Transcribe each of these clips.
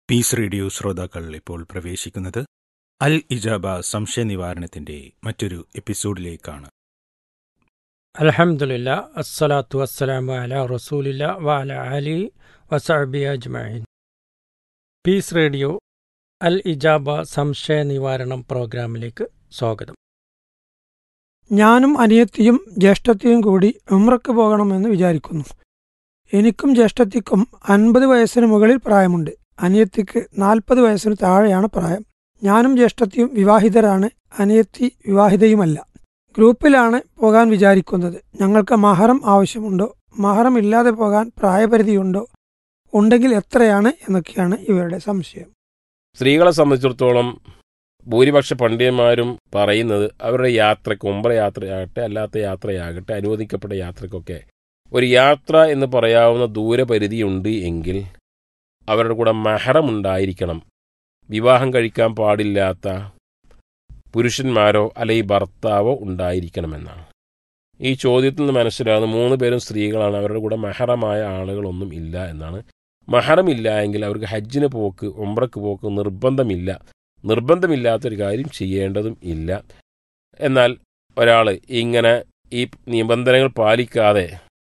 Piece radio ശ്രോതാക്കൾ ഇപ്പോൾ പ്രവേശിക്കുന്നത് അൽ ഇജാബ സംശയ നിവാരണത്തിന്റെ മറ്റൊരു എപ്പിസോഡിലേക്കാണ് അലഹമുല്ല അസ്സലാത്തു വസ്സലാമു അല റസൂലില്ല വഅല അലി വസഅബി അജ്മഈൻ പീസ് റേഡിയോ അൽ ഇജാബ സംശയ നിവാരണം പ്രോഗ്രാമിലേക്ക് സ്വാഗതം ഞാനും അനിയത്തിയും ജ്യേഷ്ഠത്തിയും കൂടി ഉമ്രക്ക് പോകണമെന്ന് വിചാരിക്കുന്നു എനിക്കും ജ്യേഷ്ഠത്തിക്കും അൻപത് വയസ്സിന് മുകളിൽ പ്രായമുണ്ട് അനിയത്തിക്ക് നാൽപ്പത് വയസ്സിന് താഴെയാണ് പ്രായം ഞാനും ജ്യേഷ്ഠത്തിയും വിവാഹിതരാണ് അനിയത്തി വിവാഹിതയുമല്ല ഗ്രൂപ്പിലാണ് പോകാൻ വിചാരിക്കുന്നത് ഞങ്ങൾക്ക് മഹറം ആവശ്യമുണ്ടോ മഹറം ഇല്ലാതെ പോകാൻ പ്രായപരിധിയുണ്ടോ ഉണ്ടെങ്കിൽ എത്രയാണ് എന്നൊക്കെയാണ് ഇവരുടെ സംശയം സ്ത്രീകളെ സംബന്ധിച്ചിടത്തോളം ഭൂരിപക്ഷ പണ്ഡിതന്മാരും പറയുന്നത് അവരുടെ യാത്രയ്ക്ക് ഉംറ യാത്രയാകട്ടെ അല്ലാത്ത യാത്രയാകട്ടെ അനുവദിക്കപ്പെട്ട യാത്രയ്ക്കൊക്കെ ഒരു യാത്ര എന്ന് പറയാവുന്ന ദൂരപരിധിയുണ്ട് എങ്കിൽ അവരുടെ കൂടെ മഹറം ഉണ്ടായിരിക്കണം വിവാഹം കഴിക്കാൻ പാടില്ലാത്ത പുരുഷന്മാരോ അല്ലെങ്കിൽ ഭർത്താവോ ഉണ്ടായിരിക്കണമെന്നാണ് ഈ ചോദ്യത്തിൽ നിന്ന് മനസ്സിലാകുന്ന മൂന്ന് പേരും സ്ത്രീകളാണ് അവരുടെ കൂടെ മഹറമായ ആളുകളൊന്നും ഇല്ല എന്നാണ് മഹറമില്ല എങ്കിൽ അവർക്ക് ഹജ്ജിന് പോക്ക് ഉംറക്ക് പോക്ക് നിർബന്ധമില്ല നിർബന്ധമില്ലാത്തൊരു കാര്യം ചെയ്യേണ്ടതും ഇല്ല എന്നാൽ ഒരാൾ ഇങ്ങനെ ഈ നിബന്ധനകൾ പാലിക്കാതെ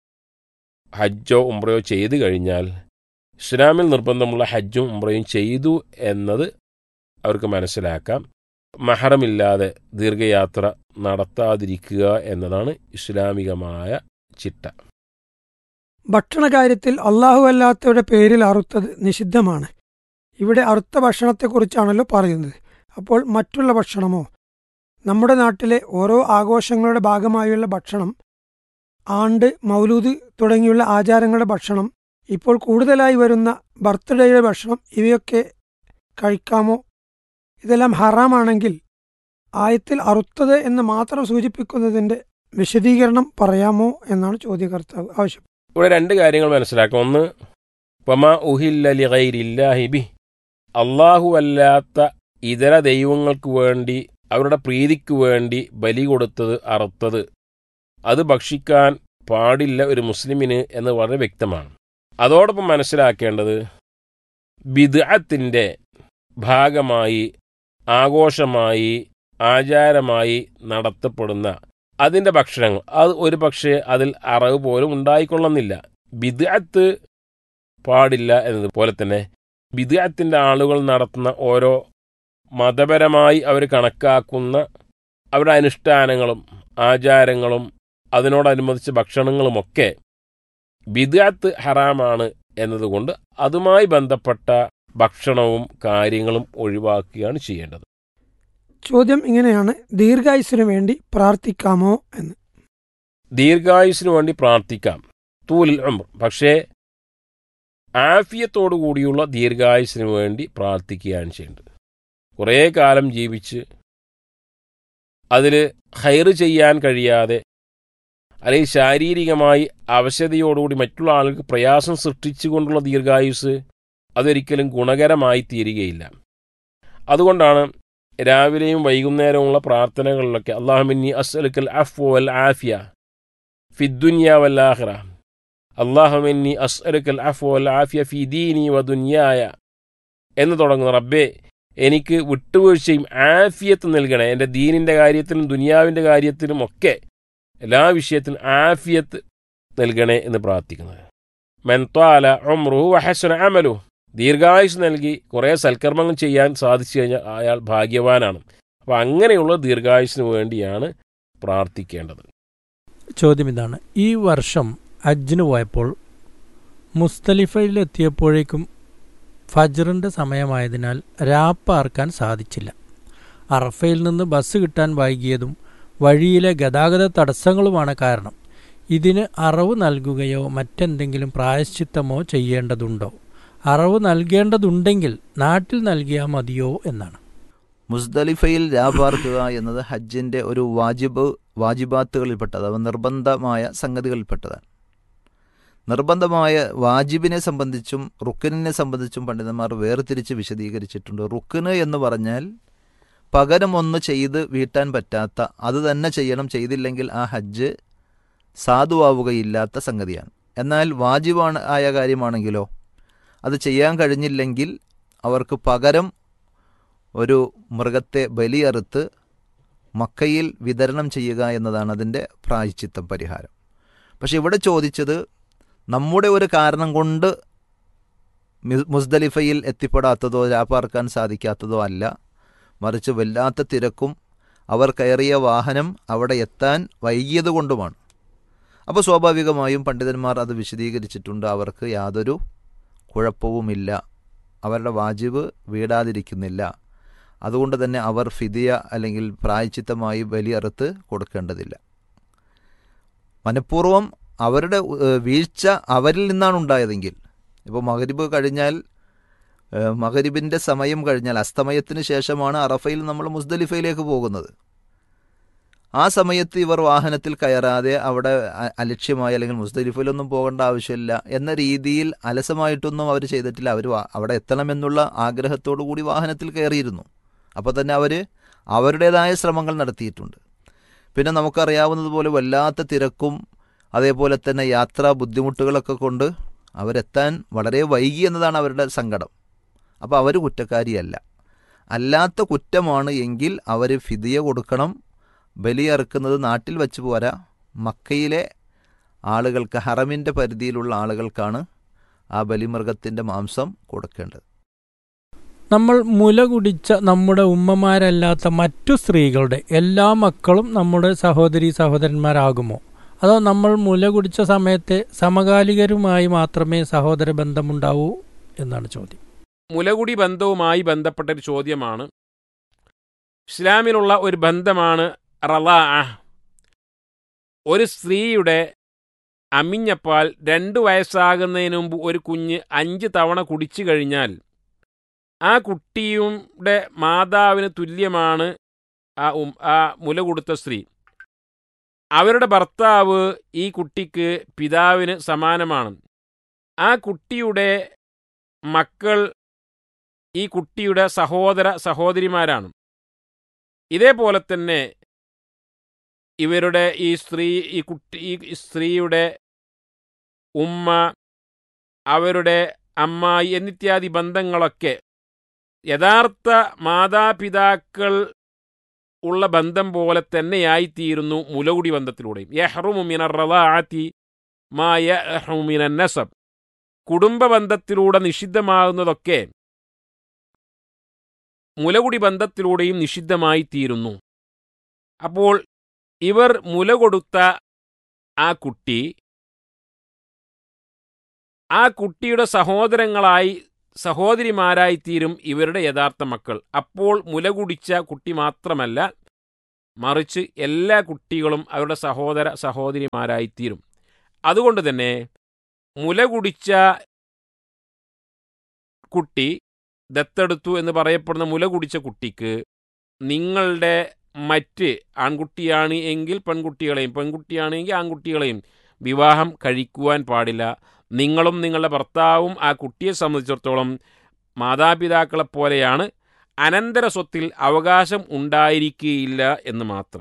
ഹജ്ജോ ഉംറയോ ചെയ്തു കഴിഞ്ഞാൽ ഇസ്ലാമിൽ നിർബന്ധമുള്ള ഹജ്ജും ഉംറയും ചെയ്തു എന്നത് അവർക്ക് മനസ്സിലാക്കാം മഹറമില്ലാതെ ദീർഘയാത്ര നടത്താതിരിക്കുക എന്നതാണ് ഇസ്ലാമികമായ ചിട്ട ഭക്ഷണകാര്യത്തിൽ അള്ളാഹു അല്ലാത്തവരുടെ പേരിൽ അറുത്തത് നിഷിദ്ധമാണ് ഇവിടെ അറുത്ത ഭക്ഷണത്തെക്കുറിച്ചാണല്ലോ പറയുന്നത് അപ്പോൾ മറ്റുള്ള ഭക്ഷണമോ നമ്മുടെ നാട്ടിലെ ഓരോ ആഘോഷങ്ങളുടെ ഭാഗമായുള്ള ഭക്ഷണം ആണ്ട് മൗലൂദ് തുടങ്ങിയുള്ള ആചാരങ്ങളുടെ ഭക്ഷണം ഇപ്പോൾ കൂടുതലായി വരുന്ന ബർത്ത്ഡേയുടെ ഭക്ഷണം ഇവയൊക്കെ കഴിക്കാമോ ഇതെല്ലാം ഹറാമാണെങ്കിൽ ആയത്തിൽ അറുത്തത് എന്ന് മാത്രം സൂചിപ്പിക്കുന്നതിന്റെ വിശദീകരണം പറയാമോ എന്നാണ് ചോദ്യകർത്താവ് ആവശ്യം ഇവിടെ രണ്ട് കാര്യങ്ങൾ മനസ്സിലാക്കാം ഒന്ന് വമ ഉഹില്ലി ബി അള്ളാഹു അല്ലാത്ത ഇതര ദൈവങ്ങൾക്ക് വേണ്ടി അവരുടെ പ്രീതിക്ക് വേണ്ടി ബലി കൊടുത്തത് അറുത്തത് അത് ഭക്ഷിക്കാൻ പാടില്ല ഒരു മുസ്ലിമിന് എന്ന് വളരെ വ്യക്തമാണ് അതോടൊപ്പം മനസ്സിലാക്കേണ്ടത് ബിദ്അത്തിൻ്റെ ഭാഗമായി ആഘോഷമായി ആചാരമായി നടത്തപ്പെടുന്ന അതിൻ്റെ ഭക്ഷണങ്ങൾ അത് ഒരു പക്ഷേ അതിൽ അറവ് പോലും ഉണ്ടായിക്കൊള്ളുന്നില്ല ബിദ്അത്ത് പാടില്ല എന്നതുപോലെ തന്നെ ബിദ്അത്തിൻ്റെ ആളുകൾ നടത്തുന്ന ഓരോ മതപരമായി അവർ കണക്കാക്കുന്ന അവരുടെ അനുഷ്ഠാനങ്ങളും ആചാരങ്ങളും അതിനോടനുബന്ധിച്ച ഭക്ഷണങ്ങളുമൊക്കെ ബിദ്അത്ത് ഹറാമാണ് എന്നതുകൊണ്ട് അതുമായി ബന്ധപ്പെട്ട ഭക്ഷണവും കാര്യങ്ങളും ഒഴിവാക്കുകയാണ് ചെയ്യേണ്ടത് ചോദ്യം ഇങ്ങനെയാണ് ദീർഘായുസിനു വേണ്ടി പ്രാർത്ഥിക്കാമോ എന്ന് ദീർഘായുസിനു വേണ്ടി പ്രാർത്ഥിക്കാം തൂലിൽ ഉംർ പക്ഷേ ആഫിയത്തോടു കൂടിയുള്ള ദീർഘായുസിനു വേണ്ടി പ്രാർത്ഥിക്കുകയാണ് ചെയ്യേണ്ടത് കുറേ കാലം ജീവിച്ച് അതിൽ ഹൈറ് ചെയ്യാൻ കഴിയാതെ അല്ലെങ്കിൽ ശാരീരികമായി അവശതയോടുകൂടി മറ്റുള്ള ആൾക്ക് പ്രയാസം സൃഷ്ടിച്ചുകൊണ്ടുള്ള ദീർഘായുസ് അതൊരിക്കലും ഗുണകരമായി തീരുകയില്ല അതുകൊണ്ടാണ് രാവിലെയും വൈകുന്നേരവുമുള്ള പ്രാർത്ഥനകളിലൊക്കെ അള്ളാഹുമിന്നി അസ്അലുക്കൽ അഫ് വൽ ആഫിയ ഫിദ്ദുനിയ വല്ലാഹിറ അള്ളാഹുമിന്നി അസ്അലുക്കൽ അഫ് വൽ ആഫിയ ഫി ദീനി വ ദുനിയായ എന്ന് തുടങ്ങുന്ന റബ്ബേ എനിക്ക് വിട്ടുവീഴ്ചയും ആഫിയത്ത് നൽകണേ എൻ്റെ ദീനിൻ്റെ കാര്യത്തിലും ദുനിയാവിൻ്റെ കാര്യത്തിലും ഒക്കെ എല്ലാ വിഷയത്തിലും ആഫിയത്ത് നൽകണേ എന്ന് പ്രാർത്ഥിക്കുന്നത് മെൻത്വാല ഒമ്രുഹു വഹസന അമലു ദീർഘായുസ് നൽകി കുറേ സൽക്കർമ്മങ്ങൾ ചെയ്യാൻ സാധിച്ചു കഴിഞ്ഞാൽ അയാൾ ഭാഗ്യവാനാണ് അപ്പോൾ അങ്ങനെയുള്ള ദീർഘായുസിന് വേണ്ടിയാണ് പ്രാർത്ഥിക്കേണ്ടത് ചോദ്യം ഇതാണ് ഈ വർഷം ഹജ്ജിന് പോയപ്പോൾ മുസ്തലിഫയിലെത്തിയപ്പോഴേക്കും ഫജറിൻ്റെ സമയമായതിനാൽ രാപ്പാർക്കാൻ സാധിച്ചില്ല അറഫയിൽ നിന്ന് ബസ് കിട്ടാൻ വൈകിയതും വഴിയിലെ ഗതാഗത തടസ്സങ്ങളുമാണ് കാരണം ഇതിന് അറവ് നൽകുകയോ മറ്റെന്തെങ്കിലും പ്രായശ്ചിത്തമോ ചെയ്യേണ്ടതുണ്ടോ അറവ് നൽകേണ്ടതുണ്ടെങ്കിൽ നാട്ടിൽ നൽകിയാൽ മതിയോ എന്നാണ് മുസ്ദലിഫയിൽ രാപാർക്കുക എന്നത് ഹജ്ജിൻ്റെ ഒരു വാജിബ് വാജിബാത്തുകളിൽപ്പെട്ടത് അഥവാ നിർബന്ധമായ സംഗതികളിൽപ്പെട്ടതാണ് നിർബന്ധമായ വാജിബിനെ സംബന്ധിച്ചും റുക്കിനെ സംബന്ധിച്ചും പണ്ഡിതന്മാർ വേർതിരിച്ച് വിശദീകരിച്ചിട്ടുണ്ട് റുക്കിന് എന്ന് പറഞ്ഞാൽ പകരം ഒന്ന് ചെയ്ത് വീട്ടാൻ പറ്റാത്ത അത് തന്നെ ചെയ്യണം ചെയ്തില്ലെങ്കിൽ ആ ഹജ്ജ് സാധുവാവുകയില്ലാത്ത സംഗതിയാണ് എന്നാൽ വാജിബാണ് ആയ കാര്യമാണെങ്കിലോ അത് ചെയ്യാൻ കഴിഞ്ഞില്ലെങ്കിൽ അവർക്ക് പകരം ഒരു മൃഗത്തെ ബലിയറുത്ത് മക്കയിൽ വിതരണം ചെയ്യുക എന്നതാണ് അതിൻ്റെ പ്രായച്ചിത്തം പരിഹാരം പക്ഷെ ഇവിടെ ചോദിച്ചത് നമ്മുടെ ഒരു കാരണം കൊണ്ട് മി- മുസ്ദലിഫയിൽ എത്തിപ്പെടാത്തതോ രാപ്പാർക്കാൻ സാധിക്കാത്തതോ അല്ല മറിച്ച് വല്ലാത്ത തിരക്കും അവർ കയറിയ വാഹനം അവിടെ എത്താൻ വൈകിയത് കൊണ്ടുമാണ് അപ്പോൾ സ്വാഭാവികമായും പണ്ഡിതന്മാർ അത് വിശദീകരിച്ചിട്ടുണ്ട് അവർക്ക് യാതൊരു കുഴപ്പവുമില്ല അവരുടെ വാജിബ് വീടാതിരിക്കുന്നില്ല അതുകൊണ്ട് തന്നെ അവർ ഫിദിയ അല്ലെങ്കിൽ പ്രായച്ചിത്തമായി ബലിയറുത്ത് കൊടുക്കേണ്ടതില്ല മനഃപൂർവ്വം അവരുടെ ഏഹ്, വീഴ്ച അവരിൽ നിന്നാണ് ഉണ്ടായതെങ്കിൽ ഇപ്പോൾ മകരിബ് കഴിഞ്ഞാൽ ഏഹ്, മകരിബിൻ്റെ സമയം കഴിഞ്ഞാൽ അസ്തമയത്തിന് ശേഷമാണ് അറഫയിൽ നമ്മൾ മുസ്ദലിഫയിലേക്ക് പോകുന്നത് ആ സമയത്ത് ഇവർ വാഹനത്തിൽ കയറാതെ അവിടെ അ- അലക്ഷ്യമായി അല്ലെങ്കിൽ മുസ്ദലിഫയിലൊന്നും പോകേണ്ട ആവശ്യമില്ല എന്ന രീതിയിൽ അലസമായിട്ടൊന്നും അവർ ചെയ്തിട്ടില്ല അവർ അവിടെ എത്തണമെന്നുള്ള ആഗ്രഹത്തോടു കൂടി വാഹനത്തിൽ കയറിയിരുന്നു അപ്പോൾ തന്നെ അവർ അവരുടേതായ ശ്രമങ്ങൾ നടത്തിയിട്ടുണ്ട് പിന്നെ നമുക്കറിയാവുന്നതുപോലെ വല്ലാത്ത തിരക്കും അതേപോലെ തന്നെ യാത്രാ ബുദ്ധിമുട്ടുകളൊക്കെ കൊണ്ട് അവരെത്താൻ വളരെ വൈകി എന്നതാണ് അവരുടെ സങ്കടം അപ്പോൾ അവർ കുറ്റക്കാരിയല്ല അല്ലാത്ത കുറ്റമാണ് എങ്കിൽ അവർ ഫിദിയ കൊടുക്കണം ബലിയറുക്കുന്നത് നാട്ടിൽ വെച്ച് പോരാ മക്കയിലെ ആളുകൾക്ക് ഹറമിൻ്റെ പരിധിയിലുള്ള ആളുകൾക്കാണ് ആ ബലിമൃഗത്തിൻ്റെ മാംസം കൊടുക്കേണ്ടത് നമ്മൾ മുല കുടിച്ച നമ്മുടെ ഉമ്മമാരല്ലാത്ത മറ്റു സ്ത്രീകളുടെ എല്ലാ മക്കളും നമ്മുടെ സഹോദരി സഹോദരന്മാരാകുമോ അതോ നമ്മൾ മുല കുടിച്ച സമയത്തെ സമകാലികരുമായി മാത്രമേ സഹോദര ബന്ധമുണ്ടാവൂ എന്നാണ് ചോദ്യം മുലകുടി ബന്ധവുമായി ബന്ധപ്പെട്ട ഒരു ചോദ്യമാണ് ഇസ്ലാമിലുള്ള ഒരു ബന്ധമാണ് റലാ ഒരു സ്ത്രീയുടെ അമിഞ്ഞപ്പാൽ രണ്ടു വയസ്സാകുന്നതിന് മുമ്പ് ഒരു കുഞ്ഞ് അഞ്ച് തവണ കുടിച്ചു കഴിഞ്ഞാൽ ആ കുട്ടിയുടെ മാതാവിന് തുല്യമാണ് ആ ഉം ആ മുല കൊടുത്ത സ്ത്രീ അവരുടെ ഭർത്താവ് ഈ കുട്ടിക്ക് പിതാവിന് സമാനമാണ് ആ കുട്ടിയുടെ മക്കൾ ഈ കുട്ടിയുടെ സഹോദര സഹോദരിമാരാണ് ഇതേപോലെ തന്നെ ഇവരുടെ ഈ സ്ത്രീ ഈ കുട്ടി ഈ സ്ത്രീയുടെ ഉമ്മ അവരുടെ അമ്മായി എന്നിത്യാദി ബന്ധങ്ങളൊക്കെ യഥാർത്ഥ മാതാപിതാക്കൾ ഉള്ള ബന്ധം പോലെ തന്നെയായിത്തീരുന്നു മുലകുടി ബന്ധത്തിലൂടെയും യഹ്റുമു മിനർ റളാഅത്തി മാ യഹ്റുമു മിനൻ നസബ് കുടുംബ ബന്ധത്തിലൂടെ നിഷിദ്ധമാകുന്നതൊക്കെ മുലകുടി ബന്ധത്തിലൂടെയും നിഷിദ്ധമായി തീരുന്നു അപ്പോൾ ഇവർ മുല കൊടുത്ത ആ കുട്ടി ആ കുട്ടിയുടെ സഹോദരങ്ങളായി സഹോദരിമാരായി തീരും ഇവരുടെ യഥാർത്ഥ മക്കൾ അപ്പോൾ മുല കുടിച്ച കുട്ടി മാത്രമല്ല മറിച്ച് എല്ലാ കുട്ടികളും അവരുടെ സഹോദര സഹോദരിമാരായി തീരും അതുകൊണ്ട് തന്നെ മുല കുടിച്ച കുട്ടി ദത്തെടുത്തു എന്ന് പറയപ്പെടുന്ന മുല കുടിച്ച കുട്ടിക്ക് നിങ്ങളുടെ മറ്റ് ആൺകുട്ടിയാണ് എങ്കിൽ പെൺകുട്ടികളെയും പെൺകുട്ടിയാണെങ്കിൽ ആൺകുട്ടികളെയും വിവാഹം കഴിക്കുവാൻ പാടില്ല നിങ്ങളും നിങ്ങളുടെ ഭർത്താവും ആ കുട്ടിയെ സംബന്ധിച്ചിടത്തോളം മാതാപിതാക്കളെപ്പോലെയാണ് അനന്തര സ്വത്തിൽ അവകാശം ഉണ്ടായിരിക്കുകയില്ല എന്ന് മാത്രം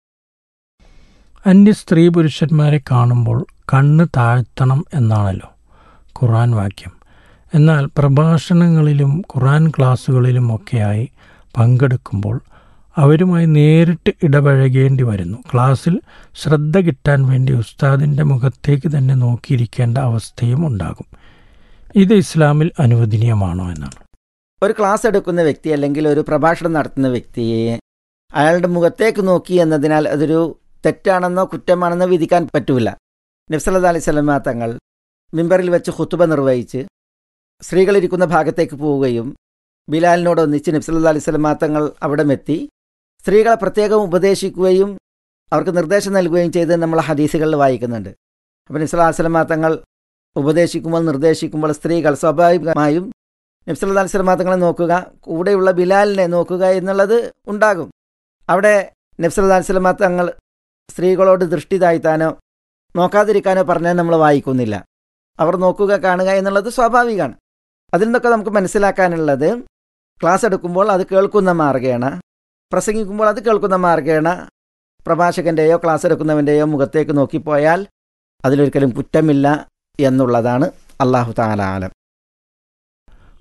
അന്യ സ്ത്രീ പുരുഷന്മാരെ കാണുമ്പോൾ കണ്ണ് താഴ്ത്തണം എന്നാണല്ലോ ഖുറാൻ വാക്യം എന്നാൽ പ്രഭാഷണങ്ങളിലും ഖുറാൻ ക്ലാസ്സുകളിലുമൊക്കെയായി പങ്കെടുക്കുമ്പോൾ അവരുമായി നേരിട്ട് ഇടപഴകേണ്ടി വരുന്നു ക്ലാസ്സിൽ ശ്രദ്ധ കിട്ടാൻ വേണ്ടി ഉസ്താദിൻ്റെ മുഖത്തേക്ക് തന്നെ നോക്കിയിരിക്കേണ്ട അവസ്ഥയും ഉണ്ടാകും ഇത് ഇസ്ലാമിൽ അനുവദനീയമാണോ എന്നാണ് ഒരു ക്ലാസ് എടുക്കുന്ന വ്യക്തി അല്ലെങ്കിൽ ഒരു പ്രഭാഷണം നടത്തുന്ന വ്യക്തിയെ അയാളുടെ മുഖത്തേക്ക് നോക്കി എന്നതിനാൽ അതൊരു തെറ്റാണെന്നോ കുറ്റമാണെന്നോ വിധിക്കാൻ പറ്റൂല നബ്സല്ലാ അലൈഹി സ്വലമ തങ്ങൾ മിമ്പറിൽ വെച്ച് ഹുത്തുബ നിർവഹിച്ച് സ്ത്രീകളിരിക്കുന്ന ഭാഗത്തേക്ക് പോവുകയും ബിലാലിനോടൊന്നിച്ച് നബ്സല്ലാ അലൈഹി സ്വലമ തങ്ങൾ അവിടെ എത്തി സ്ത്രീകളെ പ്രത്യേകം ഉപദേശിക്കുകയും അവർക്ക് നിർദ്ദേശം നൽകുകയും ചെയ്ത് നമ്മൾ ഹദീസുകളിൽ വായിക്കുന്നുണ്ട് അപ്പോൾ നബ്സല്ലാ അലൈഹി സ്വലമ തങ്ങൾ ഉപദേശിക്കുമ്പോൾ നിർദ്ദേശിക്കുമ്പോൾ സ്ത്രീകൾ സ്വാഭാവികമായും നബ്സല്ലാ അലൈഹി സ്വലമ തങ്ങളെ നോക്കുക കൂടെയുള്ള ബിലാലിനെ നോക്കുക എന്നുള്ളത് ഉണ്ടാകും അവിടെ നബ്സല്ലാ അലൈഹി സ്വലമ തങ്ങൾ സ്ത്രീകളോട് ദൃഷ്ടി താഴ്ത്താനോ നോക്കാതിരിക്കാനോ പറഞ്ഞാൽ നമ്മൾ വായിക്കുന്നില്ല അവർ നോക്കുക കാണുക എന്നുള്ളത് സ്വാഭാവികമാണ് അതിൽ നിന്നൊക്കെ നമുക്ക് മനസ്സിലാക്കാനുള്ളത് ക്ലാസ് എടുക്കുമ്പോൾ അത് കേൾക്കുന്ന മാർഗേണ പ്രസംഗിക്കുമ്പോൾ അത് കേൾക്കുന്ന മാർഗേണ പ്രഭാഷകൻ്റെയോ ക്ലാസ് എടുക്കുന്നവൻ്റെയോ മുഖത്തേക്ക് നോക്കിപ്പോയാൽ അതിലൊരിക്കലും കുറ്റമില്ല എന്നുള്ളതാണ് അള്ളാഹു താല ആലം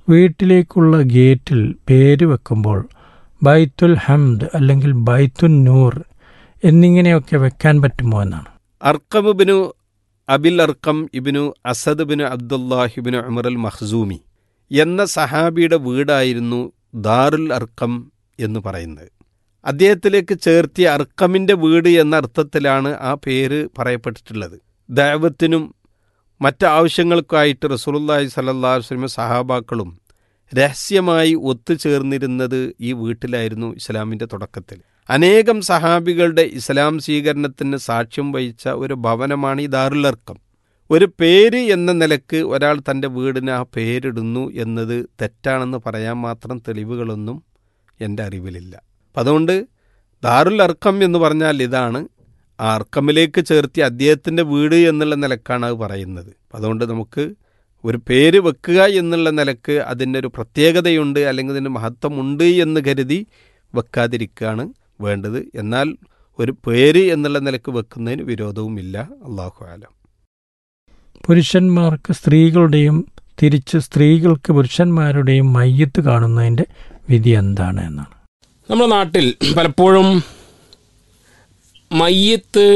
വീട്ടിലേക്കുള്ള ഗേറ്റിൽ പേര് വെക്കുമ്പോൾ ബൈത്തുൽ ഹംദ് അല്ലെങ്കിൽ ബൈത്തുൽ നൂർ എന്നിങ്ങനെയൊക്കെ വെക്കാൻ പറ്റുമോ എന്നാണ് Arqam ibn Abil Arqam ibn Asad ibn Abdullah ibn Umar al Makhzumi എന്ന സഹാബിയുടെ വീടായിരുന്നു ദാറുൽ അർക്കം എന്ന് പറയുന്നത് അദ്ദേഹത്തിലേക്ക് ചേർത്തിയ അർക്കമിൻ്റെ വീട് എന്ന അർത്ഥത്തിലാണ് ആ പേര് പറയപ്പെട്ടിട്ടുള്ളത് ദൈവത്തിനും മറ്റ് ആവശ്യങ്ങൾക്കായിട്ട് റസൂലുള്ളാഹി സ്വല്ലല്ലാഹു അലൈഹി വസല്ലം സഹാബാക്കളും രഹസ്യമായി ഒത്തുചേർന്നിരുന്നത് ഈ വീട്ടിലായിരുന്നു ഇസ്ലാമിൻ്റെ തുടക്കത്തിൽ അനേകം സഹാബികളുടെ ഇസ്ലാം സ്വീകരണത്തിന് സാക്ഷ്യം വഹിച്ച ഒരു ഭവനമാണ് ഈ ദാറുലർക്കം ഒരു പേര് എന്ന നിലക്ക് ഒരാൾ തൻ്റെ വീടിന് ആ പേരിടുന്നു എന്നത് തെറ്റാണെന്ന് പറയാൻ മാത്രം തെളിവുകളൊന്നും എൻ്റെ അറിവിലില്ല അപ്പം അതുകൊണ്ട് ദാറുൽ അർക്കം എന്ന് പറഞ്ഞാൽ ഇതാണ് ആ അർക്കമിലേക്ക് ചേർത്തി അദ്ദേഹത്തിൻ്റെ വീട് എന്നുള്ള നിലക്കാണ് അത് പറയുന്നത് അപ്പം അതുകൊണ്ട് നമുക്ക് ഒരു പേര് വെക്കുക എന്നുള്ള നിലക്ക് അതിൻ്റെ ഒരു പ്രത്യേകതയുണ്ട് അല്ലെങ്കിൽ അതിൻ്റെ മഹത്വമുണ്ട് എന്ന് കരുതി വെക്കാതിരിക്കുകയാണ് വേണ്ടത് എന്നാൽ ഒരു പേര് എന്നുള്ള നിലക്ക് വെക്കുന്നതിന് വിരോധവുമില്ല അള്ളാഹു ആലം പുരുഷന്മാർക്ക് സ്ത്രീകളുടെയും തിരിച്ച് സ്ത്രീകൾക്ക് പുരുഷന്മാരുടെയും മയ്യത്ത് കാണുന്നതിൻ്റെ വിധി എന്താണ് എന്നാണ് നമ്മുടെ നാട്ടിൽ പലപ്പോഴും മയ്യത്ത്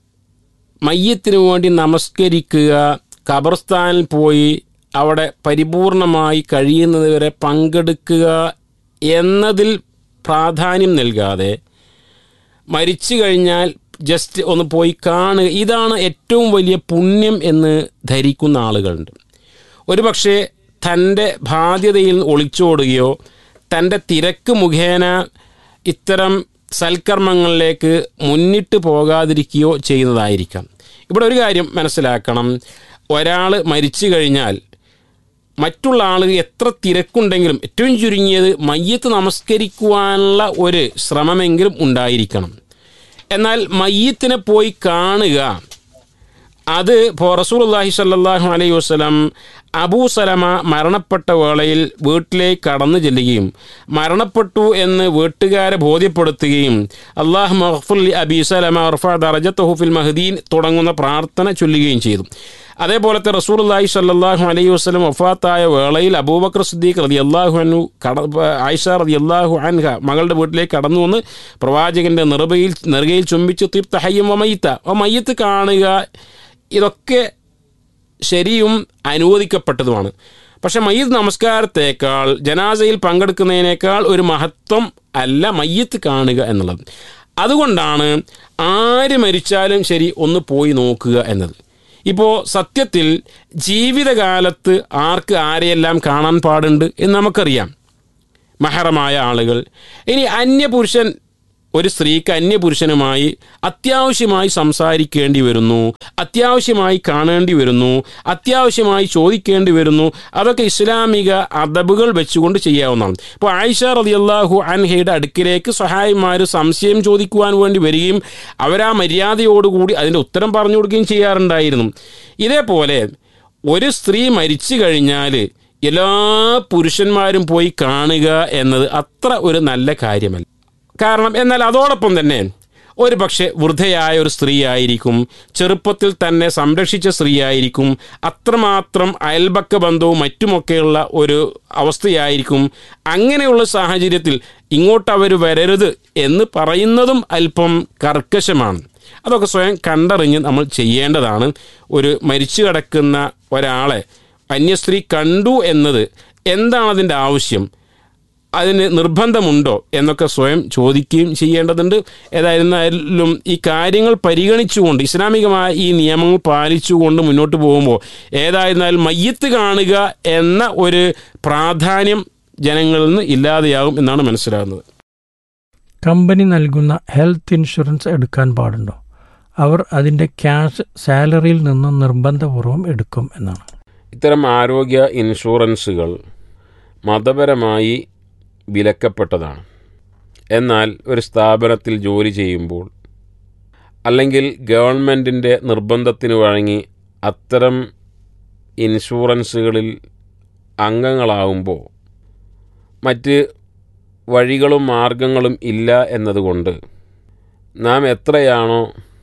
മയ്യത്തിന് വേണ്ടി നമസ്കരിക്കുക ഖബർസ്ഥാനിൽ പോയി അവിടെ പരിപൂർണമായി കഴിയുന്നത് വരെ പങ്കെടുക്കുക എന്നതിൽ പ്രാധാന്യം നൽകാതെ മരിച്ചു കഴിഞ്ഞാൽ ജസ്റ്റ് ഒന്ന് പോയി കാണുക ഇതാണ് ഏറ്റവും വലിയ പുണ്യം എന്ന് ധരിക്കുന്ന ആളുകളുണ്ട് ഒരുപക്ഷെ തൻ്റെ ബാധ്യതയിൽ നിന്ന് ഒളിച്ചോടുകയോ തൻ്റെ തിരക്ക് മുഖേന ഇത്തരം സൽക്കർമ്മങ്ങളിലേക്ക് മുന്നിട്ട് പോകാതിരിക്കുകയോ ചെയ്യുന്നതായിരിക്കാം ഇവിടെ ഒരു കാര്യം മനസ്സിലാക്കണം ഒരാൾ മരിച്ചു കഴിഞ്ഞാൽ മറ്റുള്ള ആളുകൾ എത്ര തിരക്കുണ്ടെങ്കിലും ഏറ്റവും ചുരുങ്ങിയത് മയ്യത്ത് നമസ്കരിക്കുവാനുള്ള ഒരു ശ്രമമെങ്കിലും ഉണ്ടായിരിക്കണം എന്നാൽ മയ്യത്തിനെ പോയി കാണുക അത് ഇപ്പോൾ റസൂലുള്ളാഹി സ്വല്ലല്ലാഹു അലൈഹി വസല്ലം അബൂ സലമ മരണപ്പെട്ട വേളയിൽ വീട്ടിലേക്ക് കടന്നു ചെല്ലുകയും മരണപ്പെട്ടു എന്ന് വീട്ടുകാരെ ബോധ്യപ്പെടുത്തുകയും അള്ളാഹു മഹ്ഫുൽ അബി സലമ അർഫ ദറജത്തുഹു ഫിൽ മഹദീൻ തുടങ്ങുന്ന പ്രാർത്ഥന ചൊല്ലുകയും ചെയ്തു അതേപോലത്തെ റസൂലുള്ളാഹി സ്വല്ലല്ലാഹു അലൈഹി വസല്ലം വഫാത്തായ വേളയിൽ അബൂബക്കർ സിദ്ദീഖ് റതി അള്ളാഹു അനു കട ആയിഷ റതി അള്ളാഹു അൻഹ മകളുടെ വീട്ടിലേക്ക് കടന്നു വന്ന് പ്രവാചകന്റെ നെറുകയിൽ നെറുകയിൽ ചുംബിച്ച് തീർത്ത ഹയ്യം വമയ്യത്ത ആ മയ്യത്ത് കാണുക ഇതൊക്കെ ശരിയും അനുവദിക്കപ്പെട്ടതുമാണ് പക്ഷെ മയ്യത്ത് നമസ്കാരത്തേക്കാൾ ജനാസയിൽ പങ്കെടുക്കുന്നതിനേക്കാൾ ഒരു മഹത്വം അല്ല മയ്യത്ത് കാണുക എന്നുള്ളത് അതുകൊണ്ടാണ് ആര് മരിച്ചാലും ശരി ഒന്ന് പോയി നോക്കുക എന്നത് ഇപ്പോൾ സത്യത്തിൽ ജീവിതകാലത്ത് ആർക്ക് ആരെയെല്ലാം കാണാൻ പാടുണ്ട് എന്ന് നമുക്കറിയാം മഹറമായ ആളുകൾ ഇനി അന്യപുരുഷൻ ഒരു സ്ത്രീക്ക് അന്യപുരുഷനുമായി അത്യാവശ്യമായി സംസാരിക്കേണ്ടി വരുന്നു അത്യാവശ്യമായി കാണേണ്ടി വരുന്നു അത്യാവശ്യമായി ചോദിക്കേണ്ടി വരുന്നു അതൊക്കെ ഇസ്ലാമിക അദബുകൾ വെച്ചുകൊണ്ട് ചെയ്യാവുന്നതാണ് ഇപ്പോൾ ആയിഷ റളിയല്ലാഹു അൻഹയുടെ അടുക്കിലേക്ക് സഹായിമാർ സംശയം ചോദിക്കുവാൻ വേണ്ടി വരികയും അവരാ മര്യാദയോടുകൂടി അതിൻ്റെ ഉത്തരം പറഞ്ഞു കൊടുക്കുകയും ചെയ്യാറുണ്ടായിരുന്നു ഇതേപോലെ ഒരു സ്ത്രീ മരിച്ചു കഴിഞ്ഞാൽ എല്ലാ പുരുഷന്മാരും പോയി കാണുക എന്നത് അത്ര ഒരു നല്ല കാര്യമല്ല കാരണം എന്നാൽ അതോടൊപ്പം തന്നെ ഒരു പക്ഷേ വൃദ്ധയായ ഒരു സ്ത്രീ ആയിരിക്കും ചെറുപ്പത്തിൽ തന്നെ സംരക്ഷിച്ച സ്ത്രീ ആയിരിക്കും അത്രമാത്രം അയൽപക്ക ബന്ധവും മറ്റുമൊക്കെയുള്ള ഒരു അവസ്ഥയായിരിക്കും അങ്ങനെയുള്ള സാഹചര്യത്തിൽ ഇങ്ങോട്ട് അവർ വരരുത് എന്ന് പറയുന്നതും അല്പം കർക്കശമാണ് അതൊക്കെ സ്വയം കണ്ടറിഞ്ഞ് നമ്മൾ ചെയ്യേണ്ടതാണ് ഒരു മരിച്ചു കിടക്കുന്ന ഒരാളെ അന്യസ്ത്രീ കണ്ടു എന്നത് എന്താണ് അതിൻ്റെ ആവശ്യം അതിന് നിർബന്ധമുണ്ടോ എന്നൊക്കെ സ്വയം ചോദിക്കുകയും ചെയ്യേണ്ടതുണ്ട് ഏതായിരുന്നാലും ഈ കാര്യങ്ങൾ പരിഗണിച്ചുകൊണ്ട് ഇസ്ലാമികമായ ഈ നിയമങ്ങൾ പാലിച്ചുകൊണ്ട് മുന്നോട്ട് പോകുമ്പോൾ ഏതായിരുന്നാലും മയ്യത്ത് കാണുക എന്ന ഒരു പ്രാധാന്യം ജനങ്ങളിൽ നിന്ന് ഇല്ലാതെയാകും എന്നാണ് മനസ്സിലാകുന്നത് കമ്പനി നൽകുന്ന ഹെൽത്ത് ഇൻഷുറൻസ് എടുക്കാൻ പാടുണ്ടോ അവർ അതിൻ്റെ ക്യാഷ് സാലറിയിൽ നിന്ന് നിർബന്ധപൂർവ്വം എടുക്കും എന്നാണ് ഇത്തരം ആരോഗ്യ ഇൻഷുറൻസുകൾ മതപരമായി വിലക്കപ്പെട്ടതാണ് എന്നാൽ ഒരു സ്ഥാപനത്തിൽ ജോലി ചെയ്യുമ്പോൾ അല്ലെങ്കിൽ ഗവൺമെൻറ്റിൻ്റെ നിർബന്ധത്തിന് വഴങ്ങി അത്തരം ഇൻഷുറൻസുകളിൽ അംഗങ്ങളാവുമ്പോൾ മറ്റ് വഴികളും മാർഗങ്ങളും ഇല്ല എന്നതുകൊണ്ട് നാം എത്രയാണോ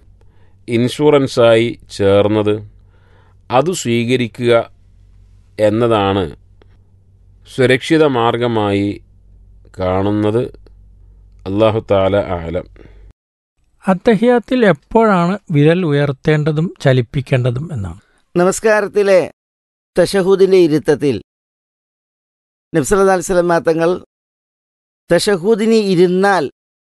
ഇൻഷുറൻസായി ചേർന്നത് അത് സ്വീകരിക്കുക എന്നതാണ് സുരക്ഷിത മാർഗമായി കാണുന്നത് അള്ളാഹു താല ആലം അത്തഹിയാത്തിൽ എപ്പോഴാണ് വിരൽ ഉയർത്തേണ്ടതും ചലിപ്പിക്കേണ്ടതും എന്നാണ് നമസ്കാരത്തിലെ തഷഹൂദിന്റെ ഇരുത്തത്തിൽ നബ്സല്ലാ അലിസ്ലമാ തങ്ങൾ തഷഹൂദിന് ഇരുന്നാൽ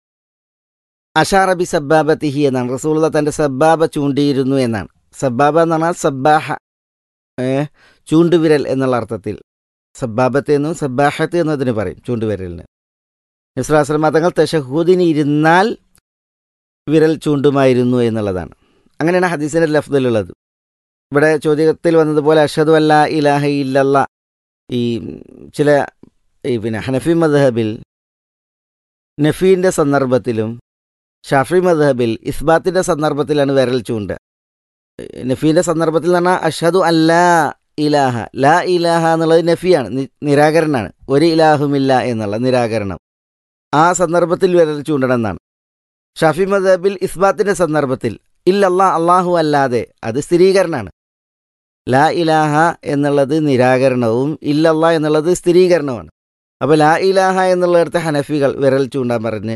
അഷാറബി സബ്ബാബത്തിഹി എന്നാണ് റസൂള്ള തൻ്റെ സബ്ബാബ ചൂണ്ടിയിരുന്നു എന്നാണ് സബ്ബാബ എന്ന് പറഞ്ഞാൽ സബ്ബാഹ ഏ, ചൂണ്ടുവിരൽ എന്നുള്ള അർത്ഥത്തിൽ സബ്ബാബത്ത് എന്നും സബ്ബാഹത്ത് എന്നതിന് പറയും ചൂണ്ടുവിരലിന് നബ്സലാസ്ലമാ തങ്ങൾ തഷഹൂദിന് ഇരുന്നാൽ വിരൽ ചൂണ്ടുമായിരുന്നു എന്നുള്ളതാണ് അങ്ങനെയാണ് ഹദീസിൻ്റെ ലഫ്ദിലുള്ളത് ഇവിടെ ചോദ്യത്തിൽ വന്നതുപോലെ അഷദു അല്ല ഇലാഹ ഇല്ലല്ല ഈ ചില ഈ പിന്നെ ഹനഫി മദ്ഹബിൽ നഫീൻ്റെ സന്ദർഭത്തിലും ഷാഫി മദ്ഹബിൽ ഇസ്ബാത്തിൻ്റെ സന്ദർഭത്തിലാണ് വിരൽ ചൂണ്ട് നഫീൻ്റെ സന്ദർഭത്തിൽ എന്ന് പറഞ്ഞാൽ അഷദു അല്ലാ ഇലാഹ ലാ ഇലാഹ എന്നുള്ളത് നഫിയാണ് നി- നിരാകരണമാണ് ഒരു ഇലാഹുമില്ല എന്നുള്ള നിരാകരണം ആ സന്ദർഭത്തിൽ വിരൽ ചൂണ്ടണം എന്നാണ് ഷാഫി മദ്ഹബിൽ ഇസ്ബാത്തിൻ്റെ സന്ദർഭത്തിൽ ഇല്ലല്ലാ അള്ളാഹു അല്ലാതെ അത് സ്ഥിരീകരണമാണ് ലാ ഇലാഹ എന്നുള്ളത് നിരാകരണവും ഇല്ലല്ലാ എന്നുള്ളത് സ്ഥിരീകരണവുമാണ് അപ്പോൾ ലാ ഇലാഹ എന്നുള്ളിടത്ത് ഹനഫികൾ വിരൽ ചൂണ്ടാൻ പറഞ്ഞ്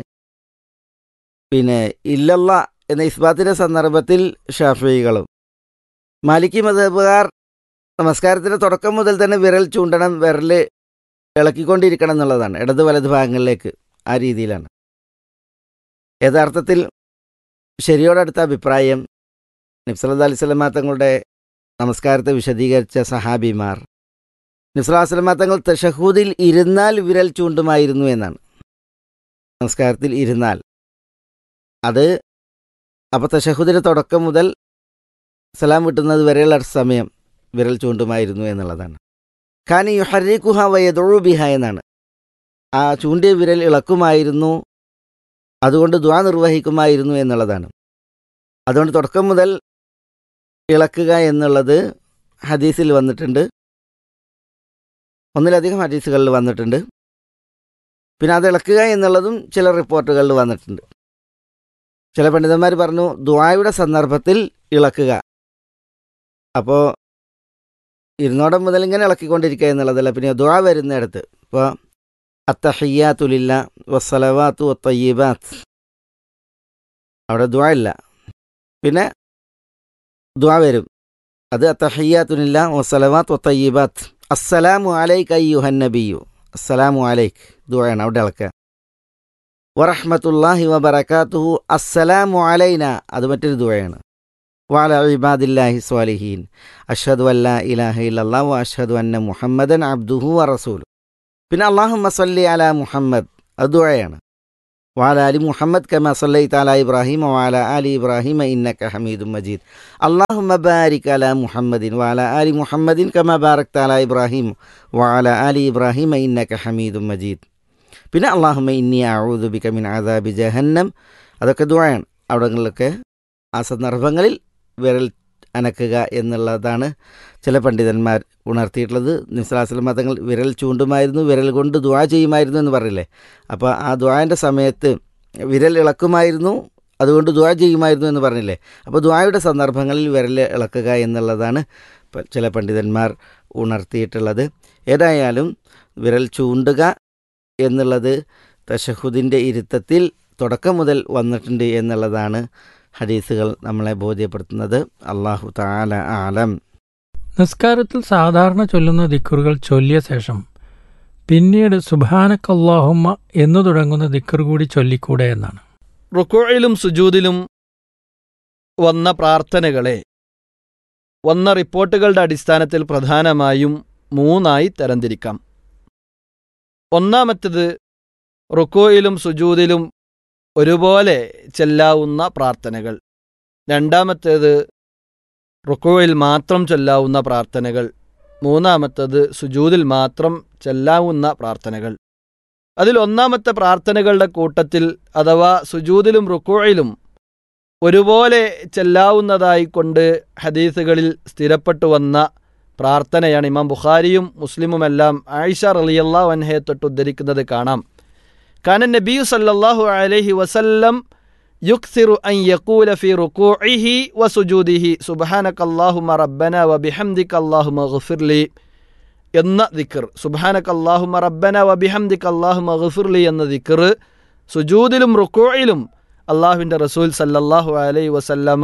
പിന്നെ ഇല്ലല്ല എന്ന ഇസ്ബാത്തിൻ്റെ സന്ദർഭത്തിൽ ഷാഫികളും മാലിക്കി മതബുകാർ നമസ്കാരത്തിൻ്റെ തുടക്കം മുതൽ തന്നെ വിരൽ ചൂണ്ടണം വിരൽ ഇളക്കിക്കൊണ്ടിരിക്കണം എന്നുള്ളതാണ് ഇടത് വലത് ഭാഗങ്ങളിലേക്ക് ആ രീതിയിലാണ് യഥാർത്ഥത്തിൽ ശരിയോടടുത്ത അഭിപ്രായം നബ്സല്ലാ അലൈഹി സ്വലമാ തങ്ങളുടെ നമസ്കാരത്തെ വിശദീകരിച്ച സഹാബിമാർ നബ്സലാസ്ലമാ തങ്ങൾ തഷഹൂദിൽ ഇരുന്നാൽ വിരൽ ചൂണ്ടുമായിരുന്നു എന്നാണ് നമസ്കാരത്തിൽ ഇരുന്നാൽ അത് അപ്പോൾ തഷഹൂദിൻ്റെ തുടക്കം മുതൽ സലാം വിട്ടുന്നത് വരെയുള്ള സമയം വിരൽ ചൂണ്ടുമായിരുന്നു എന്നുള്ളതാണ് ഖാനി യുഹരിക്കുഹ വയദൊഴുബിഹ എന്നാണ് ആ ചൂണ്ടിയ വിരൽ ഇളക്കുമായിരുന്നു അതുകൊണ്ട് ദ്വാ നിർവഹിക്കുമായിരുന്നു എന്നുള്ളതാണ് അതുകൊണ്ട് തുടക്കം മുതൽ ഇളക്കുക എന്നുള്ളത് ഹദീസിൽ വന്നിട്ടുണ്ട് ഒന്നിലധികം ഹദീസുകളിൽ വന്നിട്ടുണ്ട് പിന്നെ അത് ഇളക്കുക എന്നുള്ളതും ചില റിപ്പോർട്ടുകളിൽ വന്നിട്ടുണ്ട് ചില പണ്ഡിതന്മാർ പറഞ്ഞു ദ്വായുടെ സന്ദർഭത്തിൽ ഇളക്കുക അപ്പോൾ ഇരുന്നോടം മുതൽ ഇങ്ങനെ ഇളക്കിക്കൊണ്ടിരിക്കുക എന്നുള്ളതല്ല പിന്നെ ദ്വാ വരുന്നിടത്ത് ഇപ്പോൾ അത്തഹയ്യാത്തുലില്ല വസ്സലവാത്തു വത്തയ്യബാത്ത് അവിടെ ദ്വാ ഇല്ല പിന്നെ ദ്വാ വരും അത് അത്തഹയ്യാത്തുനില്ല വസ്സലവാത്ത് വത്തയ്യബാത്ത് അസ്സലാമു അലൈക്ക് അയ്യുഹൻ നബിയു അസ്സലാമു അലൈക്ക് ദ്വായാണ് അവിടെ ഇളക്കുക വറഹ്മത്തുല്ലാഹി വബറകാതുഹു അസ്സലാമു അലൈന അത് മറ്റൊരു ദുആയാണ് വാല ഇബാദില്ലാഹി സ്വാലിഹീൻ അഷ്ഹദു അല്ലാ ഇലാഹ ഇല്ലല്ലാഹു അഷ്ഹദു അന്ന മുഹമ്മദൻ അബ്ദുഹു വറസൂലു പിന്നെ അള്ളാഹുമ്മ സല്ലി അലാ മുഹമ്മദ് അത് ദുആയാണ് വാല അലി മുഹമ്മദ് കമ സല്ലൈത അലാ ഇബ്രാഹിം വാല അലി ഇബ്രാഹിം ഇന്നക ഹമീദും മജീദ് അള്ളാഹുമ്മ ബാരിക് അലാ മുഹമ്മദിൻ വാല അലി മുഹമ്മദിൻ കമ ബാരക്ത അലാ ഇബ്രാഹിം വാല അലി ഇബ്രാഹിം ഇന്നക ഹമീദും മജീദ് പിന്നെ അള്ളാഹുമ ഇന്നി അഊദുബിക മിൻ ആദാബി ജഹന്നം അതൊക്കെ ദുആയാണ് അവിടങ്ങളിലൊക്കെ ആ സന്ദർഭങ്ങളിൽ വിരൽ അനക്കുക എന്നുള്ളതാണ് ചില പണ്ഡിതന്മാർ ഉണർത്തിയിട്ടുള്ളത് നിസ്ലാസ്ലം മതങ്ങൾ വിരൽ ചൂണ്ടുമായിരുന്നു വിരൽ കൊണ്ട് ദുആ ചെയ്യുമായിരുന്നു എന്ന് പറയില്ലേ അപ്പോൾ ആ ദുആൻ്റെ സമയത്ത് വിരൽ ഇളക്കുമായിരുന്നു അതുകൊണ്ട് ദുആ ചെയ്യുമായിരുന്നു എന്ന് പറഞ്ഞില്ലേ അപ്പോൾ ദുആയുടെ സന്ദർഭങ്ങളിൽ വിരൽ ഇളക്കുക എന്നുള്ളതാണ് പ- ചില പണ്ഡിതന്മാർ ഉണർത്തിയിട്ടുള്ളത് ഏതായാലും വിരൽ ചൂണ്ടുക എന്നുള്ളത് തഷഹുദിൻ്റെ ഇരുത്തത്തിൽ തുടക്കം മുതൽ വന്നിട്ടുണ്ട് എന്നുള്ളതാണ് ഹദീസുകൾ നമ്മളെ ബോധ്യപ്പെടുത്തുന്നത് അള്ളാഹു താല ആലം നിസ്കാരത്തിൽ സാധാരണ ചൊല്ലുന്ന ദിക്കറുകൾ ചൊല്ലിയ ശേഷം പിന്നീട് സുബാനക്കല്ലാഹുമ്മ എന്നു തുടങ്ങുന്ന ദിക്കർ കൂടി ചൊല്ലിക്കൂടെ എന്നാണ് റുക്കോയിലും സുജൂദിലും വന്ന പ്രാർത്ഥനകളെ വന്ന റിപ്പോർട്ടുകളുടെ അടിസ്ഥാനത്തിൽ പ്രധാനമായും മൂന്നായി തരംതിരിക്കാം ഒന്നാമത്തേത് റുക്കോയിലും സുജൂദിലും ഒരുപോലെ ചെല്ലാവുന്ന പ്രാർത്ഥനകൾ രണ്ടാമത്തേത് റുക്കോയിൽ മാത്രം ചൊല്ലാവുന്ന പ്രാർത്ഥനകൾ മൂന്നാമത്തേത് സുജൂദിൽ മാത്രം ചെല്ലാവുന്ന പ്രാർത്ഥനകൾ അതിൽ ഒന്നാമത്തെ പ്രാർത്ഥനകളുടെ കൂട്ടത്തിൽ അഥവാ സുജൂദിലും റുക്കോയിലും ഒരുപോലെ ചെല്ലാവുന്നതായി കൊണ്ട് ഹദീസുകളിൽ സ്ഥിരപ്പെട്ടു വന്ന പ്രാർത്ഥനയാണ് ഇമാം ബുഖാരിയും മുസ്ലിമുമെല്ലാം ആയിഷ റളിയല്ലാ വൻഹയെ തൊട്ട് ഉദ്ധരിക്കുന്നത് കാണാം കാനൻ നബിയു സല്ലല്ലാഹു അലൈഹി വസല്ലം യുക്സിറു അൻ യഖൂല ഫി റുകൂഇഹി വസുജൂദിഹി സുബ്ഹാനക അല്ലാഹുമ്മ റബ്ബന വബിഹംദിക അല്ലാഹുമ്മ ഗഫിർലി എന്ന ദിക്കർ സുബാനക്ക് അള്ളാഹുമ റബ്ബന വബിഹംദിക്ക് അള്ളാഹു മഹഫുർലി എന്ന ദിക്കർ സുജൂദിലും റുക്കോയിലും അള്ളാഹുവിൻ്റെ റസൂൽ സല്ലല്ലാഹു അലൈ വസല്ലമ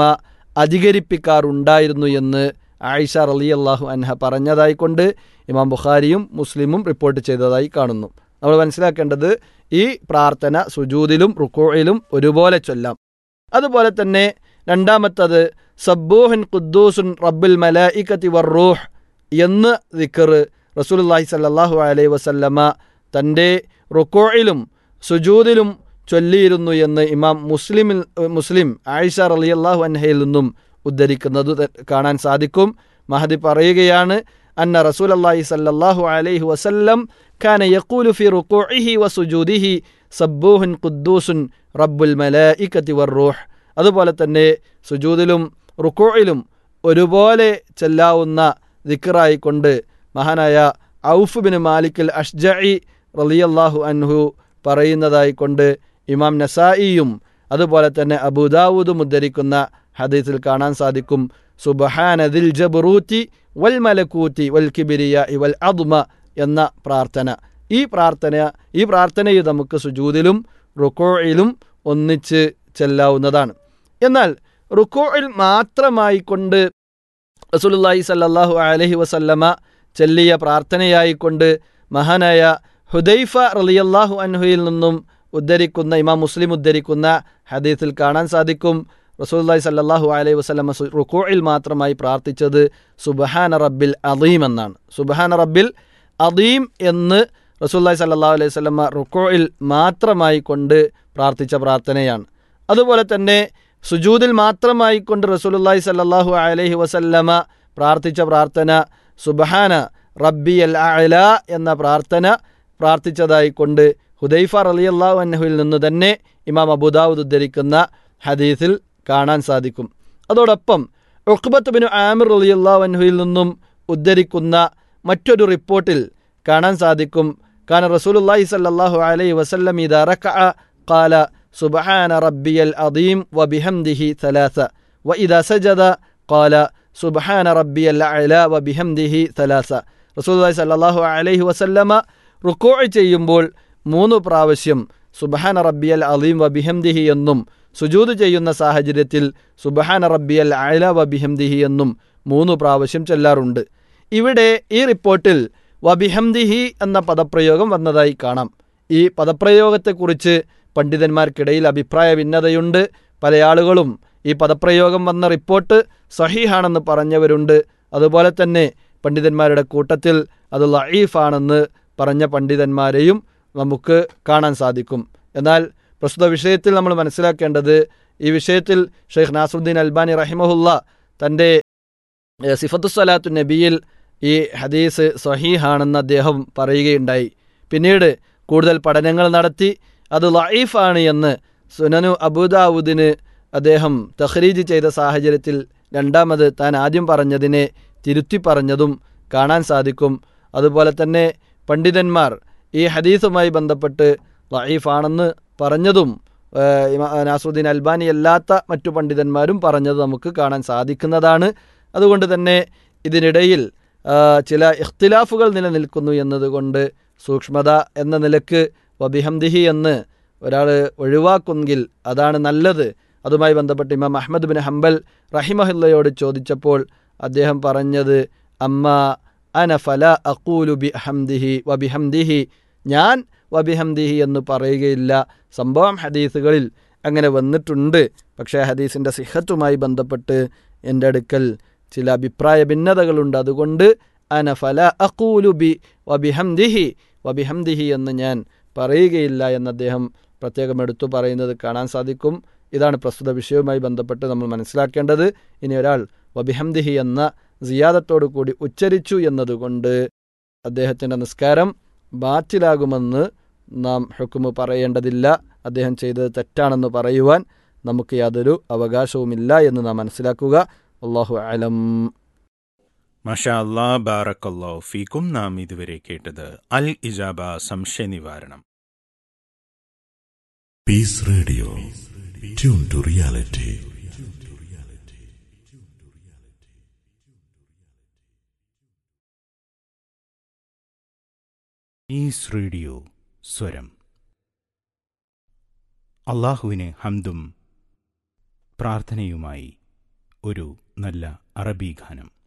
അധികരിപ്പിക്കാറുണ്ടായിരുന്നു എന്ന് ആയിഷ റലി അള്ളാഹു അൻഹ പറഞ്ഞതായിക്കൊണ്ട് ഇമാം ബുഖാരിയും മുസ്ലിമും റിപ്പോർട്ട് ചെയ്തതായി കാണുന്നു നമ്മൾ മനസ്സിലാക്കേണ്ടത് ഈ പ്രാർത്ഥന സുജൂദിലും റുക്കോയിലും ഒരുപോലെ ചൊല്ലാം അതുപോലെ തന്നെ രണ്ടാമത്തത് സബ്ബൂഹൻ ഖുദ്ദൂസുൻ റബ്ബുൽ മലായിക്കത്തി വർറൂഹ് എന്ന് ദിക്കർ റസൂലുള്ളാഹി സല്ലല്ലാഹു അലൈഹി വസല്ലമ തൻ്റെ റുക്കോയിലും സുജൂദിലും ചൊല്ലിയിരുന്നു എന്ന് ഇമാം മുസ്ലിമിൽ മുസ്ലിം ആയിഷ റളിയല്ലാഹു അൻഹയിൽ നിന്നും ഉദ്ധരിക്കുന്നത് ത- കാണാൻ സാധിക്കും മഹദി പറയുകയാണ് അന്ന റസൂലല്ലാഹി സല്ലല്ലാഹു അലൈഹി വസല്ലം കാന യഖൂലു ഫി റുകൂഇഹി വസുജൂദിഹി സബ്ബൂഹുൻ ഖുദ്ദൂസുൻ റബ്ബുൽ മലായിക്കത്തി വർറൂഹ് അതുപോലെ തന്നെ സുജൂദിലും റുക്കോയിലും ഒരുപോലെ ചെല്ലാവുന്ന ദിക്കറായിക്കൊണ്ട് മഹാനായ ഔഫ് ബിൻ മാലിക്കൽ അഷ്ജഇ റളിയല്ലാഹു അൻഹു പറയുന്നതായിക്കൊണ്ട് ഇമാം നസായിയും അതുപോലെ തന്നെ അബുദാവൂദും ഉദ്ധരിക്കുന്ന ഹദീസിൽ കാണാൻ സാധിക്കും സുബഹാനദിൽ ജബറൂത്തി വൽ മലക്കൂത്തി വൽ കിബിരിയ വൽ അദ്മ എന്ന പ്രാർത്ഥന ഈ പ്രാർത്ഥന ഈ പ്രാർത്ഥനയും നമുക്ക് സുജൂദിലും റുക്കോയിലും ഒന്നിച്ച് ചെല്ലാവുന്നതാണ് എന്നാൽ റുക്കോയിൽ മാത്രമായി കൊണ്ട് റസൂലുള്ളാഹി സല്ലല്ലാഹു അലൈഹി വസല്ലമ ചെല്ലിയ പ്രാർത്ഥനയായിക്കൊണ്ട് മഹാനായ ഹുദൈഫ റളിയല്ലാഹു അൻഹുയിൽ നിന്നും ഉദ്ധരിക്കുന്ന ഇമാം മുസ്ലിം ഉദ്ധരിക്കുന്ന ഹദീസിൽ കാണാൻ സാധിക്കും റസൂലുള്ളാഹി സല്ലല്ലാഹു അലൈഹി വസല്ലമ സു- റുക്കോയിൽ മാത്രമായി പ്രാർത്ഥിച്ചത് സുബ്ഹാന റബ്ബിൽ അദീം എന്നാണ് സുബ്ഹാന റബ്ബിൽ അദീം എന്ന് റസൂലുള്ളാഹി സല്ലല്ലാഹു അലൈഹി വസല്ലമ റുക്കോയിൽ മാത്രമായി കൊണ്ട് പ്രാർത്ഥിച്ച പ്രാർത്ഥനയാണ് അതുപോലെ തന്നെ സുജൂദിൽ മാത്രമായി കൊണ്ട് റസൂലുള്ളാഹി സല്ലല്ലാഹു അലൈഹി വസല്ലമ പ്രാർത്ഥിച്ച പ്രാർത്ഥന സുബ്ഹാന റബ്ബി അൽ അല എന്ന പ്രാർത്ഥന പ്രാർത്ഥിച്ചതായി കൊണ്ട് ഹുദൈഫ റളിയല്ലാഹു അൻഹുവിൽ നിന്ന് തന്നെ ഇമാം അബുദാവുദ് ഉദ്ധരിക്കുന്ന ഹദീസിൽ കാണാൻ സാധിക്കും അതോടൊപ്പം ഉഖ്ബത്ത് ബിൻ ആമിർ റളിയല്ലാഹു അൻഹുവിൽ നിന്നും ഉദ്ധരിക്കുന്ന മറ്റൊരു റിപ്പോർട്ടിൽ കാണാൻ സാധിക്കും കാന റസൂലുള്ളാഹി സല്ലല്ലാഹു അലൈഹി വസല്ലം ഇദാ റകഅ ഖാല സുബ്ഹാന റബ്ബിയൽ അദീം വബിഹംദിഹി ثلاث وإذا سجد قال സുബ്ഹാന റബ്ബിയൽ അല വബിഹംദിഹി ثلاث റസൂലുള്ളാഹി സല്ലല്ലാഹു അലൈഹി വസല്ലമ റുക്കൂ ചെയ്യുമ്പോൾ മൂന്ന് പ്രാവശ്യം സുബ്ഹാന റബ്ബിയൽ അലീം വബിഹംദിഹി എന്നും സുജൂദ് ചെയ്യുന്ന സാഹചര്യത്തിൽ സുബ്ഹാന റബ്ബിയൽ അല വബിഹംദിഹി എന്നും മൂന്ന് പ്രാവശ്യം ചെല്ലാറുണ്ട് ഇവിടെ ഈ റിപ്പോർട്ടിൽ വബിഹംദിഹി എന്ന പദപ്രയോഗം വന്നതായി കാണാം ഈ പദപ്രയോഗത്തെക്കുറിച്ച് പണ്ഡിതന്മാർക്കിടയിൽ അഭിപ്രായ ഭിന്നതയുണ്ട് പല ആളുകളും ഈ പദപ്രയോഗം വന്ന റിപ്പോർട്ട് സഹീഹാണെന്ന് പറഞ്ഞവരുണ്ട് അതുപോലെ തന്നെ പണ്ഡിതന്മാരുടെ കൂട്ടത്തിൽ അത് ലഈഫാണെന്ന് പറഞ്ഞ പണ്ഡിതന്മാരെയും നമുക്ക് കാണാൻ സാധിക്കും എന്നാൽ പ്രസ്തുത വിഷയത്തിൽ നമ്മൾ മനസ്സിലാക്കേണ്ടത് ഈ വിഷയത്തിൽ ഷെയ്ഖ് നാസുദ്ദീൻ അൽബാനി റഹിമഹുല്ല തൻ്റെ ഏഹ്, സിഫത്തുസ്സലാത്തു നബിയിൽ ഈ ഹദീസ് സഹീഹാണെന്ന് അദ്ദേഹം പറയുകയുണ്ടായി പിന്നീട് കൂടുതൽ പഠനങ്ങൾ നടത്തി അത് ലഈഫാണ് എന്ന് സുനനു അബൂദാവുദിന് അദ്ദേഹം തഖ്രീജ് ചെയ്ത സാഹചര്യത്തിൽ രണ്ടാമത് താൻ ആദ്യം പറഞ്ഞതിനെ തിരുത്തി പറഞ്ഞതും കാണാൻ സാധിക്കും അതുപോലെ തന്നെ പണ്ഡിതന്മാർ ഈ ഹദീസുമായി ബന്ധപ്പെട്ട് ലഈഫാണെന്ന് പറഞ്ഞതും ഏഹ്, ഇമാ- നാസുദ്ദീൻ അൽബാനി അല്ലാത്ത മറ്റു പണ്ഡിതന്മാരും പറഞ്ഞത് നമുക്ക് കാണാൻ സാധിക്കുന്നതാണ് അതുകൊണ്ട് തന്നെ ഇതിനിടയിൽ ആ, ചില ഇഖ്തിലാഫുകൾ നിലനിൽക്കുന്നു എന്നതുകൊണ്ട് സൂക്ഷ്മത എന്ന നിലക്ക് വബിഹംദിഹി എന്ന് ഒരാൾ ഒഴിവാക്കുമെങ്കിൽ അതാണ് നല്ലത് അതുമായി ബന്ധപ്പെട്ട് ഇമാം അഹമ്മദ് ബിൻ ഹംബൽ റഹിമഹുല്ലയോട് ചോദിച്ചപ്പോൾ അദ്ദേഹം പറഞ്ഞത് അമ്മ അന ഫല അക്കൂലു ബി ഹംദിഹി വബിഹംദിഹി ഞാൻ വബിഹംദിഹി എന്ന് പറയുകയില്ല സംഭവം ഹദീസുകളിൽ അങ്ങനെ വന്നിട്ടുണ്ട് പക്ഷേ ഹദീസിൻ്റെ സിഹത്തുമായി ബന്ധപ്പെട്ട് എൻ്റെ അടുക്കൽ ചില അഭിപ്രായ ഭിന്നതകളുണ്ട് അതുകൊണ്ട് അന ഫല അക്കൂലു ബി വബിഹംദിഹി വബിഹംദിഹി എന്ന് ഞാൻ പറയുകയില്ല എന്ന് അദ്ദേഹം പ്രത്യേകം എടുത്തു പറയുന്നത് കാണാൻ സാധിക്കും ഇതാണ് പ്രസ്തുത വിഷയവുമായി ബന്ധപ്പെട്ട് നമ്മൾ മനസ്സിലാക്കേണ്ടത് ഇനി ഒരാൾ വബിഹംദിഹി എന്ന സിയാദത്തോടു കൂടി ഉച്ചരിച്ചു എന്നതുകൊണ്ട് അദ്ദേഹത്തിൻ്റെ നിസ്കാരം ബാത്തിലാകുമെന്ന് നാം ഹുക്കുമ് പറയേണ്ടതില്ല അദ്ദേഹം ചെയ്തത് തെറ്റാണെന്ന് പറയുവാൻ നമുക്ക് യാതൊരു അവകാശവുമില്ല എന്ന് നാം മനസ്സിലാക്കുക അള്ളാഹു അലം മഷാ അല്ലാ ബാറക്കല്ലാ ഫീക്കും നാം ഇതുവരെ കേട്ടത് അൽ ഇജാബ സംശയ നിവാരണം Peace Radio. Tune to reality. Is radio Swaram അള്ളാഹുവിന് ഹംദും പ്രാർത്ഥനയുമായി ഒരു നല്ല അറബി ഗാനം